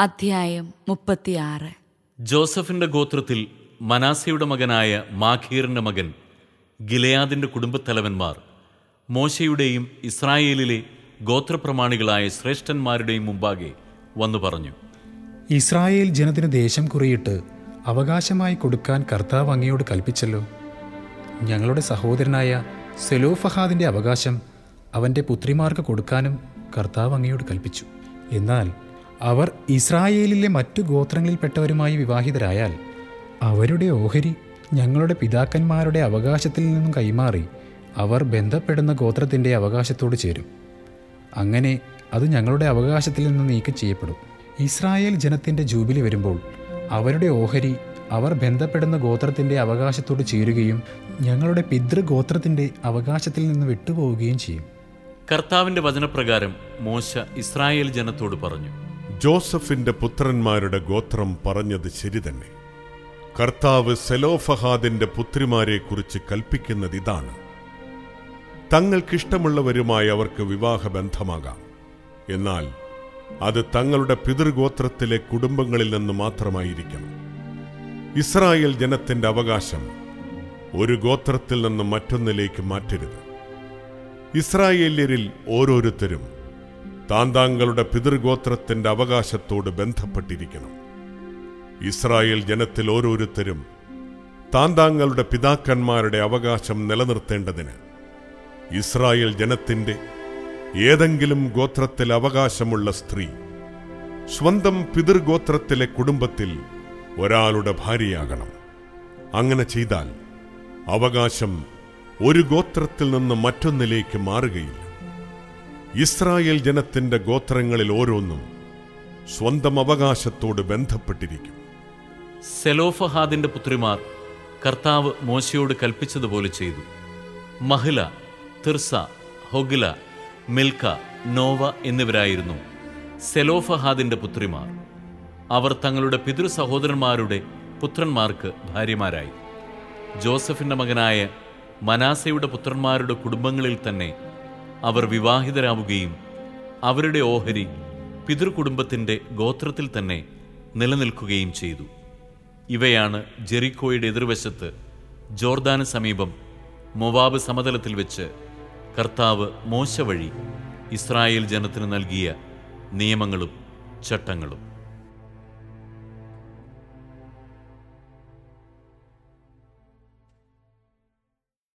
അധ്യായം മുപ്പത്തിയാറ് ജോസഫിന്റെ ഗോത്രത്തിൽ മനാസയുടെ മകനായ മാഖീറിന്റെ മകൻ ഗിലയാദിന്റെ കുടുംബത്തലവന്മാർ മോശയുടെയും ഇസ്രായേലിലെ ഗോത്രപ്രമാണികളായ ശ്രേഷ്ഠന്മാരുടെയും മുമ്പാകെ വന്നു പറഞ്ഞു ഇസ്രായേൽ ജനത്തിന് ദേശം കുറിയിട്ട് അവകാശമായി കൊടുക്കാൻ കർത്താവ് അങ്ങയോട് കൽപ്പിച്ചല്ലോ ഞങ്ങളുടെ സഹോദരനായ സെലോഫഹാദിൻ്റെ അവകാശം അവൻ്റെ പുത്രിമാർക്ക് കൊടുക്കാനും കർത്താവ് അങ്ങയോട് കൽപ്പിച്ചു എന്നാൽ അവർ ഇസ്രായേലിലെ മറ്റു ഗോത്രങ്ങളിൽപ്പെട്ടവരുമായി വിവാഹിതരായാൽ അവരുടെ ഓഹരി ഞങ്ങളുടെ പിതാക്കന്മാരുടെ അവകാശത്തിൽ നിന്നും കൈമാറി അവർ ബന്ധപ്പെടുന്ന ഗോത്രത്തിൻ്റെ അവകാശത്തോട് ചേരും അങ്ങനെ അത് ഞങ്ങളുടെ അവകാശത്തിൽ നിന്ന് നീക്കം ചെയ്യപ്പെടും ഇസ്രായേൽ ജനത്തിൻ്റെ ജൂബിലി വരുമ്പോൾ അവരുടെ ഓഹരി അവർ ബന്ധപ്പെടുന്ന ഗോത്രത്തിൻ്റെ അവകാശത്തോട് ചേരുകയും ഞങ്ങളുടെ പിതൃഗോത്രത്തിൻ്റെ അവകാശത്തിൽ നിന്ന് വിട്ടുപോവുകയും ചെയ്യും കർത്താവിന്റെ വചനപ്രകാരം മോശ ഇസ്രായേൽ ജനത്തോട് പറഞ്ഞു ജോസഫിന്റെ പുത്രന്മാരുടെ ഗോത്രം പറഞ്ഞത് ശരി തന്നെ കർത്താവ് സെലോഫഹാദിന്റെ പുത്രിമാരെക്കുറിച്ച് കൽപ്പിക്കുന്നത് ഇതാണ് തങ്ങൾക്കിഷ്ടമുള്ളവരുമായി അവർക്ക് വിവാഹബന്ധമാകാം എന്നാൽ അത് തങ്ങളുടെ പിതൃഗോത്രത്തിലെ കുടുംബങ്ങളിൽ നിന്ന് മാത്രമായിരിക്കണം ഇസ്രായേൽ ജനത്തിന്റെ അവകാശം ഒരു ഗോത്രത്തിൽ നിന്ന് മറ്റൊന്നിലേക്ക് മാറ്റരുത് ഇസ്രായേല്യരിൽ ഓരോരുത്തരും താൻ താങ്കളുടെ പിതൃഗോത്രത്തിന്റെ അവകാശത്തോട് ബന്ധപ്പെട്ടിരിക്കണം ഇസ്രായേൽ ജനത്തിൽ ഓരോരുത്തരും താൻ താങ്കളുടെ പിതാക്കന്മാരുടെ അവകാശം നിലനിർത്തേണ്ടതിന് ഇസ്രായേൽ ജനത്തിന്റെ ഏതെങ്കിലും ഗോത്രത്തിൽ അവകാശമുള്ള സ്ത്രീ സ്വന്തം പിതൃഗോത്രത്തിലെ കുടുംബത്തിൽ ഒരാളുടെ ഭാര്യയാകണം അങ്ങനെ ചെയ്താൽ അവകാശം ഒരു ഗോത്രത്തിൽ നിന്ന് മറ്റൊന്നിലേക്ക് മാറുകയില്ല ഇസ്രായേൽ ജനത്തിന്റെ ഗോത്രങ്ങളിൽ ഓരോന്നും സ്വന്തം അവകാശത്തോട് ബന്ധപ്പെട്ടിരിക്കും സെലോഫഹാദിന്റെ പുത്രിമാർ കർത്താവ് മോശയോട് കൽപ്പിച്ചതുപോലെ ചെയ്തു മഹില തിർസ ഹൊഗില മിൽക്ക നോവ എന്നിവരായിരുന്നു സെലോഫഹാദിന്റെ പുത്രിമാർ അവർ തങ്ങളുടെ പിതൃ സഹോദരന്മാരുടെ പുത്രന്മാർക്ക് ഭാര്യമാരായി ജോസഫിന്റെ മകനായ മനാസയുടെ പുത്രന്മാരുടെ കുടുംബങ്ങളിൽ തന്നെ അവർ വിവാഹിതരാവുകയും അവരുടെ ഓഹരി പിതൃകുടുംബത്തിന്റെ ഗോത്രത്തിൽ തന്നെ നിലനിൽക്കുകയും ചെയ്തു ഇവയാണ് ജെറിക്കോയുടെ എതിർവശത്ത് ജോർദാന് സമീപം മൊവാബ് സമതലത്തിൽ വെച്ച് കർത്താവ് മോശ വഴി ഇസ്രായേൽ ജനത്തിന് നൽകിയ നിയമങ്ങളും ചട്ടങ്ങളും